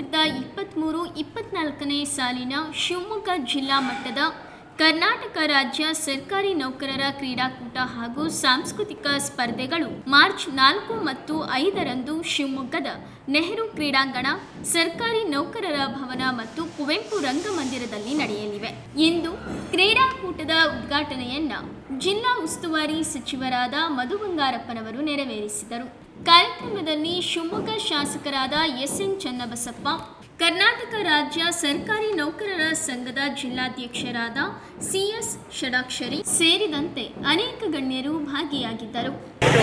ಸಾವಿರದ ಇಪ್ಪತ್ತ್ಮೂರು ಇಪ್ಪತ್ನಾಲ್ಕನೇ ಸಾಲಿನ ಶಿವಮೊಗ್ಗ ಜಿಲ್ಲಾ ಮಟ್ಟದ ಕರ್ನಾಟಕ ರಾಜ್ಯ ಸರ್ಕಾರಿ ನೌಕರರ ಕ್ರೀಡಾಕೂಟ ಹಾಗೂ ಸಾಂಸ್ಕೃತಿಕ ಸ್ಪರ್ಧೆಗಳು ಮಾರ್ಚ್ ನಾಲ್ಕು ಮತ್ತು ಐದರಂದು ಶಿವಮೊಗ್ಗದ ನೆಹರು ಕ್ರೀಡಾಂಗಣ ಸರ್ಕಾರಿ ನೌಕರರ ಭವನ ಮತ್ತು ಕುವೆಂಪು ರಂಗಮಂದಿರದಲ್ಲಿ ನಡೆಯಲಿವೆ ಇಂದು ಕ್ರೀಡಾಕೂಟದ ಉದ್ಘಾಟನೆಯನ್ನ ಜಿಲ್ಲಾ ಉಸ್ತುವಾರಿ ಸಚಿವರಾದ ಮಧು ಬಂಗಾರಪ್ಪನವರು ನೆರವೇರಿಸಿದರು ಕಾರ್ಯಕ್ರಮದಲ್ಲಿ ಶಿವಮೊಗ್ಗ ಶಾಸಕರಾದ ಎಸ್ ಎನ್ ಚನ್ನಬಸಪ್ಪ ಕರ್ನಾಟಕ ರಾಜ್ಯ ಸರ್ಕಾರಿ ನೌಕರರ ಸಂಘದ ಜಿಲ್ಲಾಧ್ಯಕ್ಷರಾದ ಸಿಎಸ್ ಷಡಾಕ್ಷರಿ ಸೇರಿದಂತೆ ಅನೇಕ ಗಣ್ಯರು ಭಾಗಿಯಾಗಿದ್ದರು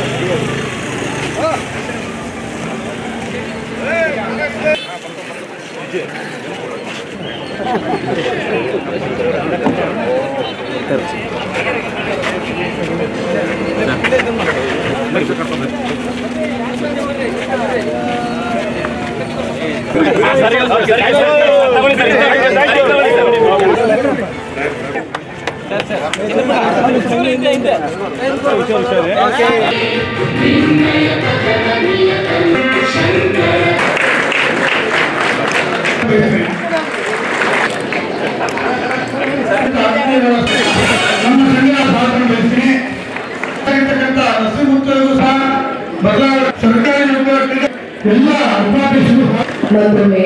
ನಮ್ಮ ಸಂಘ ಭಾಗವಹಿಸಿ ಇರ್ತಕ್ಕಂಥ ರಸಗುತ್ತಲೂ ಸಹ ಬದಲಾವಣೆ ಸರ್ಕಾರಿ ನೌಕರರಿಗೆ ಎಲ್ಲ ಉಪಾಧ್ಯಕ್ಷರು ಮತ್ತೊಮ್ಮೆ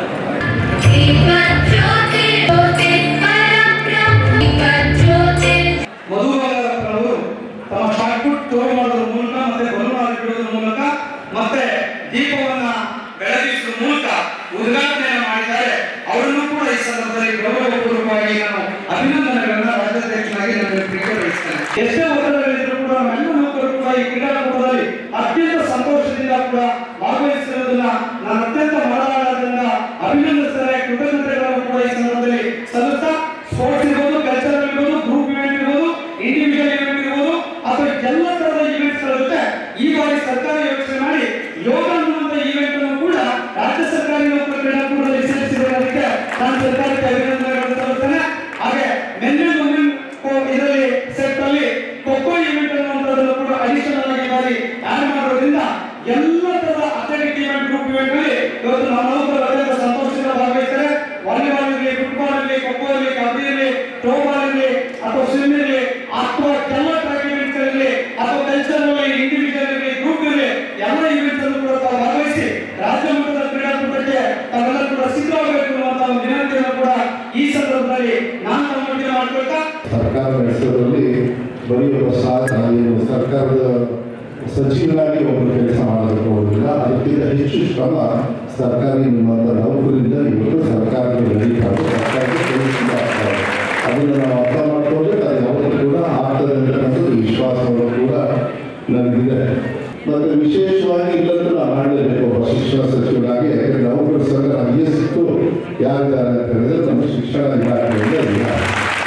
ಮಧುಬಾಲಕರವರು ತಮ್ಮ ಶಾರ್ಟ್ಪುಟ್ ತೋರು ಮಾಡೋದ್ರ ಮೂಲಕ ಮತ್ತೆ ಬಲೂನ್ ಬಿಡೋದ್ರ ಮೂಲಕ ಮತ್ತೆ ದೀಪವನ್ನ ಬೆಳಗಿಸುವ ಮೂಲಕ ಉದ್ಘಾಟನೆಯನ್ನು ಮಾಡಿದ್ದಾರೆ ಅವರನ್ನು ಕೂಡ ಈ ಸಂದರ್ಭದಲ್ಲಿ ಗೌರವಪೂರ್ವಕವಾಗಿ ನಾನು ಅಭಿನಂದನೆಗಳನ್ನ ರಾಜ್ಯಾಧ್ಯಕ್ಷನಾಗಿ ನಾನು ಸ್ವೀಕರಿಸ್ತೇನೆ ಎಷ್ಟೇ ಒತ್ತಡಗಳಿದ್ರು ಕೂಡ ನನ್ನ ನೌಕರರು ಕೂಡ ಈ ಕ್ರೀಡಾಕೂಟದಲ್ಲಿ ಅತ್ಯಂತ ಸಂತೋಷದಿಂದ ಕೂಡ ಭಾಗವಹಿಸಿರುವುದನ್ನ ನಾನು ಅತ್ಯಂತ ಮನದಾಳದಿಂದ ಅಭಿನಂದಿಸ್ತೇನೆ ಕೃತಜ್ಞತೆಗಳನ್ನು ಕೂಡ ಈ ಸಂದರ್ಭದಲ್ಲಿ ಸಲ್ಲಿಸ್ತಾ ಸ್ಪೋರ್ಟ್ಸ್ ಇರ್ಬೋದು ಕಲ್ಚರಲ್ ಇರ್ಬೋದು ಗ್ರೂಪ್ ಇವೆಂಟ್ ಇರ್ಬೋದು ಇಂಡಿವಿಜುವಲ್ ಇವೆಂಟ್ ಇರ್ಬೋದು ಅಥವಾ ಎಲ್ಲ ತರಹದ ಇವೆಂಟ್ಸ್ ಗಳ ಜೊತೆ ಈ ಬಾರಿ ಸರ್ಕಾರ ಯೋಚನೆ ಮಾಡಿ ಯೋಗ ಅನ್ನುವಂತ ಇವೆಂಟ್ ಅನ್ನು ಕೂಡ ರಾಜ್ಯ ಸರ್ಕಾರಿ ನೌಕರ ಕ್ರೀಡಾಕೂಟದಲ್ಲಿ ಸೇರಿಸಿದ್ದಾರೆ ಅದಕ್ಕೆ ನಾನು ಸರ್ಕಾರಕ್ಕೆ ಅಭಿನಂದನೆಗಳನ್ನು ಸಲ್ಲಿಸ್ತೇನೆ ಹಾಗೆ ಮೆನ್ ಅಂಡ್ ವುಮೆನ್ ಇದರಲ್ಲಿ ಸೆಟ್ ಅಲ್ಲಿ ಖೋಖೋ ಇವೆಂಟ್ ಅನ್ನುವಂಥದ್ದನ್ನು ಕೂಡ ಅಡಿಷನಲ್ ಆಗಿ ಬಾರಿ ಆಡ್ ಮಾಡೋದ್ರಿಂದ ಎಲ್ಲ ತರದ ಅಥ್ಲೆಟಿಕ್ ಇವೆಂಟ್ ಗ್ರೂಪ್ ಇವೆಂಟ್ ಅಲ್ಲಿ ಇವತ್ತು ನಮ್ಮ ನೌಕರರು ಅತ್ಯಂತ ಸಂತೋಷದಿಂದ ಭಾಗವಹಿಸ್ತಾರೆ ವಾಲಿಬಾಲ್ ಇರಲಿ ಫುಟ್ಬಾಲ್ ಇರಲಿ ಖೋಖೋ ಇರಲಿ ಕಬಡ್ಡಿ ಇರಲಿ ಥ್ರೋಬಾಲ್ ಇರಲಿ ಅಥವಾ ಸ್ವಿಮ್ ಇರಲಿ ಅಥವಾ ಎಲ್ಲ ಟ್ರ್ಯಾಕ್ ಇವೆಂಟ್ಸ್ ಇರಲಿ ಅಥವಾ ಕಲ್ಚರ್ ಇರಲಿ ಇಂಡಿವಿಜುವಲ್ ಇರಲಿ ಗ್ರೂಪ್ ಇರಲಿ ಎಲ್ಲ ಇವೆಂಟ್ಸ್ ಅನ್ನು ಕೂಡ ತಾವು ಭಾಗವಹಿಸಿ ರಾಜ್ಯ ಮಟ್ಟದ ಕ್ರೀಡಾಕೂಟಕ್ಕೆ ತಾವೆಲ್ಲ ಕೂಡ ಸಿದ್ಧವಾಗಬೇಕು ಅನ್ನುವಂತ ಒಂದು ವಿನಂತಿಯನ್ನು ಕೂಡ ಈ ಸಂದರ್ಭದಲ್ಲಿ ನಾನು ತಮ್ಮೊಟ್ಟಿಗೆ ಮಾಡ್ಕೊಳ್ತಾ ಸರ್ಕಾರ ನಡೆಸೋದ್ರಲ್ಲಿ ಬರೀ ಒಬ್ಬ ಸಾ- ಏನು ಸರ್ಕಾರದ ಸಚಿವರಾಗಿ ಒಬ್ಬರು ಕೆಲಸ ಮಾಡಬೇಕು ಹೋಗಿಲ್ಲ ಅದಕ್ಕಿಂತ ಹೆಚ್ಚು ಶ್ರಮ ಸರ್ಕಾರಿ ನಿಮ್ಮಂಥ ನೌಕರಿಂದ ಇವತ್ತು ಸರ್ಕಾರಕ್ಕೆ ನಡೀತಾ ಇದೆ ಸರ್ಕಾರಕ್ಕೆ ಕೆಲಸ ಆಗ್ತಾ ಇದೆ. ಅದನ್ನು ನಾವು ಅರ್ಥ ಮಾಡ್ಕೊಂಡ್ರೆ ಅದು ಯಾವತ್ತೂ ಕೂಡ ಆಗ್ತದೆ ಅಂತಕ್ಕಂಥದ್ದು ವಿಶ್ವಾಸವನ್ನು ಕೂಡ ನನಗಿದೆ ಮತ್ತು ವಿಶೇಷವಾಗಿ ಇಲ್ಲಂತೂ ನಾವು ಮಾಡಲೇಬೇಕು ಒಬ್ಬ ಶಿಕ್ಷಣ ಸಚಿವರಾಗಿ ಯಾಕಂದರೆ ನೌಕರ ಸಂಘ ನಮಗೆ ಸಿಕ್ಕು ಯಾರಿದ್ದಾರೆ ಅಂತ ಹೇಳಿದ್ರೆ ನಮ್ಮ ಶಿಕ್ಷಣ ಇಲಾಖೆಯಿಂದ ಇದ್ದಾರೆ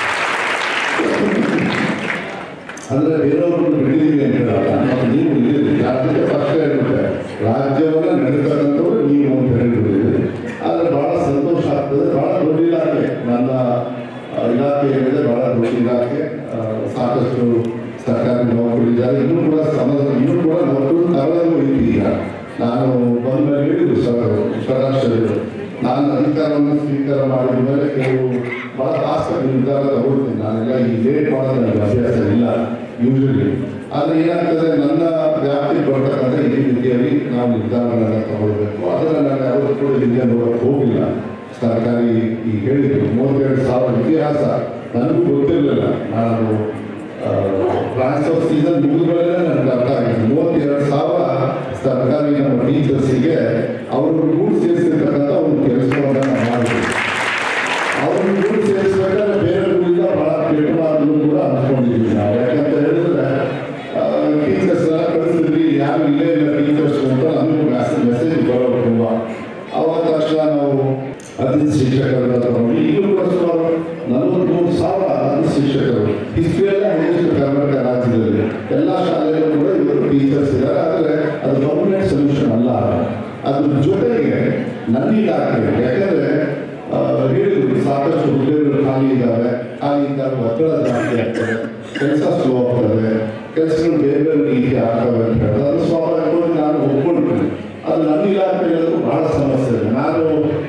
ಅಂದ್ರೆ ಬೇರೆಯವ್ರನ್ನು ಬಿಟ್ಟಿದ್ದೀವಿ ಅಂತ ಹೇಳಲ್ಲ ಮತ್ತು ನೀವು ಇದ್ದೀರಿ ರಾಜ್ಯದ ಪಕ್ಷ ಇರುತ್ತೆ ರಾಜ್ಯವನ್ನ ನಡೆಸತಕ್ಕಂಥವ್ರು ನೀವು ಅಂತ ಹೇಳಿಬಿಟ್ಟಿದ್ದೀರಿ ಆದರೆ ಬಹಳ ಸಂತೋಷ ಆಗ್ತದೆ ಬಹಳ ದೊಡ್ಡ ಇಲಾಖೆ ನನ್ನ ಆ, ಇಲಾಖೆ ಏನಿದೆ ಬಹಳ ದೊಡ್ಡ ಇಲಾಖೆ ಆ, ಸಾಕಷ್ಟು ಸರ್ಕಾರಿ ನೌಕರಿದ್ದಾರೆ ಇನ್ನೂ ಕೂಡ ಸಮಾಜ ಇನ್ನೂ ಕೂಡ ನೌಕರು ತರಲು ಈಗ ನಾನು ಬಂದ ಮೇಲೆ ಹೇಳಿದ್ರು ಸ್ವರಾಷ್ಟ್ರರು ನಾನು ಅಧಿಕಾರವನ್ನು ಸ್ವೀಕಾರ ಮಾಡಿದ ಮೇಲೆ ಕೆಲವು ಬಹಳ ಫಾಸ್ಟ್ ನಿರ್ಧಾರ ತಗೊಳ್ತೀನಿ ನಾನೆಲ್ಲ ಈ ಲೇಟ್ ಮಾಡೋದು ನನಗೆ ಅಭ್ಯಾಸ ಇಲ್ಲ ಯೂಶಲಿ ಆದರೆ ಏನಾಗ್ತದೆ ನನ್ನ ವ್ಯಾಪ್ತಿ ಬರ್ತಕ್ಕಂಥ ಈ ರೀತಿಯಲ್ಲಿ ನಾವು ನಿರ್ಧಾರಗಳನ್ನು ತಗೊಳ್ಬೇಕು ಅದನ್ನು ನಾನು ಯಾವತ್ತೂ ಕೂಡ ಹಿಂದೆ ನೋಡೋಕೆ ಹೋಗಿಲ್ಲ ಸರ್ಕಾರಿ ಈ ಹೇಳಿದ್ರು ಮೂವತ್ತೆರಡು ಸಾವಿರ ಇತಿಹಾಸ ನನಗೂ ಗೊತ್ತಿರಲಿಲ್ಲ ನಾನು ಟ್ರಾನ್ಸ್ಫರ್ ಸೀಸನ್ ಮುಗಿದ್ಮೇಲೆ ನನಗೆ ಅರ್ಥ ಆಗಿದೆ ಮೂವತ್ತೆರಡು ಸಾವಿರ ಸರ್ಕಾರಿ ನಮ್ಮ ಟೀಚರ್ಸಿಗೆ ಅವರು ರೂಲ್ ಸೇರಿಸಿರ್ತಕ್ಕಂಥ ಒಂದು ಕೆಲಸವನ್ನು ನಾವು ಮಾಡಿದ್ವಿ ಅವ್ರನ್ನ ರೂಲ್ ಸೇರಿಸ್ಬೇಕಾದ್ರೆ ಬೇರೆ ರೂಲಿಂದ ಬಹಳ ಕೆಟ್ಟವಾದ್ರು ಕೂಡ ಅನ್ಕೊಂಡಿದ್ವಿ ನಾವು ಯಾಕಂತ ಹೇಳಿದ್ರೆ ಟೀಚರ್ಸ್ ಎಲ್ಲ ಕಳಿಸಿದ್ವಿ ಯಾರು ಇಲ್ಲೇ ಇಲ್ಲ ಟೀಚರ್ಸ್ ಅಂತ ನಮಗೂ ಮೆಸೇಜ್ ಬರೋದು ತುಂಬ ಅವಾಗ ತಕ್ಷಣ ನಾವು ಅತಿಥಿ ಶಿಕ್ಷಕರನ್ನ ತಗೊಂಡು ಈಗಲೂ ಕೂಡ ಸುಮಾರು ನಲವತ್ಮೂರು ಸಾವಿರ ಅತಿಥಿ ಶಿಕ್ಷಕರು ಹಿಸ್ಟ್ರಿಯಲ್ಲೇ ಹೈಯೆಸ್ಟ್ ಕರ್ನಾಟಕ ರಾಜ್ಯದಲ್ಲಿ ಎಲ್ಲ ಶಾಲೆಯಲ್ಲೂ ಕೂಡ ಇವತ್ತು ಟೀಚರ್ಸ್ ಇದ್ದಾರೆ ಆದರೆ ಅದು ಪರ್ಮನೆಂಟ್ ಸೊಲ್ಯೂಷನ್ ಅಲ್ಲ ಅದ್ರ ಜೊತೆಗೆ ನನ್ನ ಇಲಾಖೆ ಯಾಕಂದ್ರೆ ಆ, ಹೇಳಿದ್ರು ಸಾಕಷ್ಟು ಹುದ್ದೆಗಳು ಖಾಲಿ ಇದ್ದಾವೆ ಖಾಲಿ ಇದ್ದಾಗ ಒತ್ತಡ ಜಾಸ್ತಿ ಆಗ್ತದೆ ಕೆಲಸ ಸ್ಲೋ ಆಗ್ತದೆ ಕೆಲಸಗಳು ಬೇರೆ ಬೇರೆ ರೀತಿ ಆಗ್ತವೆ ಅಂತ ಹೇಳಿದ್ರೆ ಅದು ಸ್ವಾಭಾವಿಕವಾಗಿ ನಾನು ಒಪ್ಕೊಂಡಿದ್ದೀನಿ ಅದು ನನ್ನ ಇಲಾಖೆಗಳಲ್ಲೂ ಬಹಳ ಸಮಸ್ಯೆ ಇದೆ ನಾನು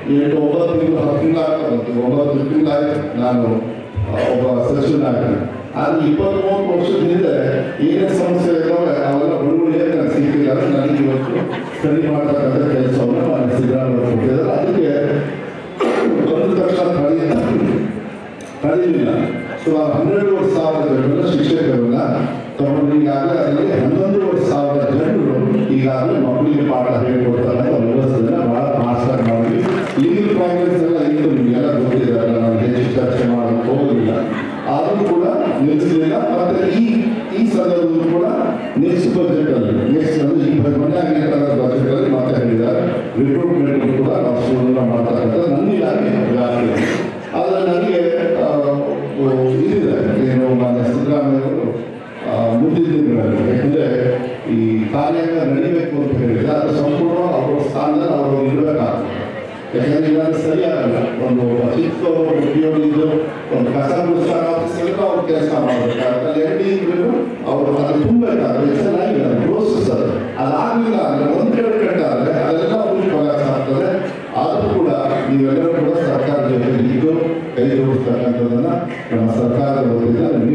ಸರಿ ಮಾಡ್ತಕ್ಕಂಥ ಕೆಲಸವನ್ನು ಮಾನ್ಯ ಸಿದ್ದರಾಮಯ್ಯ ಕೊಟ್ಟಿದ್ದಾರೆ ಅದಕ್ಕೆ ಒಂದು ತಕ್ಷಣ ತಡೆ ತಡೆಯಲಿಲ್ಲ ಸುಮಾರು ಹನ್ನೆರಡುವರೆ ಸಾವಿರ ಜನರನ್ನ ಶಿಕ್ಷಕರನ್ನ ತಗೊಂಡು ಈಗಾಗಲೇ ಅದರಲ್ಲಿ ಹನ್ನೊಂದುವರೆ ಸಾವಿರ ಜನರು ಈಗಾಗಲೇ ಮಕ್ಕಳಿಗೆ ಪಾಠ ಹೇಳಿಕೊಡ್ತಕ್ಕಂಥ ವ್ಯವಸ್ಥೆಯನ್ನ ಬಹಳ ಮಾಸ್ಟರ್ ಮಾಡಿ ಲೀಗಲ್ ಪ್ರಾಬ್ಲಮ್ಸ್ ಎಲ್ಲ ಇಂದು ನಿಮಗೆಲ್ಲ ಗೊತ್ತಿದೆ ಅದನ್ನ ನಾನು ಹೆಚ್ಚು ಚರ್ಚೆ ಮಾಡೋಕ್ಕೆ ಹೋಗೋದಿಲ್ಲ ಆದರೂ ಕೂಡ ನಿಲ್ಲಿಸಲಿಲ್ಲ ಮತ್ತೆ ಈ ಈ ಸಂದರ್ಭದಲ್ಲೂ ಕೂಡ ನೆಕ್ಸ್ಟ್ ಬಜೆಟ್ ಅಲ್ಲಿ ನೆಕ್ಸ್ಟ್ ಅಂದ್ರೆ ಈ ಮೊನ್ನೆ ಆಗಿರ್ತಕ್ಕಂಥ ಬಜೆಟ್ ಅಲ್ಲಿ ಮತ್ತೆ ಹೇಳಿದ್ದಾರೆ ರಿಕ್ರೂಟ್ಮೆಂಟ್ ಕೂಡ ನಾವು ಶುರು ಮಾಡ್ತಕ್ಕಂಥ ನನ್ನ ಇಲಾಖೆ ಇಲಾಖೆ ಆದರೆ ನನಗೆ ಆ, ಇದಿದೆ ಏನು ಮಾನ್ಯ ಸಿದ್ದರಾಮಯ್ಯ ಅವರು ಮುಂದಿನ ದಿನಗಳಲ್ಲಿ ಯಾಕಂದ್ರೆ ಈ ಕಾರ್ಯಾಂಗ ನಡಿಬೇಕು ಅಂತ ಹೇಳಿದ್ರೆ ಅದು ಸಂಪೂರ್ಣ ಅವರ ಸ್ಥಾನದಲ್ಲಿ ಅವರು ಇರಬೇಕಾಗ್ತದೆ ಯಾಕಂದ್ರೆ ಈಗ ಅದು ಸರಿಯಾಗಲ್ಲ ಒಂದು ಚಿಕ್ಕ ಉದ್ಯೋಗಿದ್ದು ಒಂದು ಕಸ ಗುಡಿಸ್ತಾರ ಆಫೀಸಲ್ಲಿ ಅವ್ರು ಕೆಲಸ ಮಾಡಬೇಕಾಗುತ್ತೆ ಅಲ್ಲಿ ಎಲ್ಲಿ ಇದ್ರು ಅವರು ಅದು ತುಂಬಬೇಕಾದ್ರೆ ಚೆನ್ನಾಗಿಲ್ಲ ಪ್ರೋಸೆಸ್ ಅದು ಅದಾಗಲಿಲ್ಲ ಅಂದ್ರೆ ಒಂದು ಕಡೆ ಕಟ್ಟಾದ್ರೆ ಅದೆಲ್ಲ ಅವ್ರಿಗೆ ಕೊಲಾಪ್ಸ್ ಆಗ್ತದೆ ಆದರೂ ಕೂಡ ನೀವೆಲ್ಲರೂ ಕೂಡ ಸರ್ಕಾರದ ಜೊತೆ ಇದ್ದು ಕೈ ಜೋಡಿಸ್ತಕ್ಕಂಥದ್ದನ್ನ ನಮ್ಮ ಸರ್ಕಾರದ ವತಿಯಿಂದ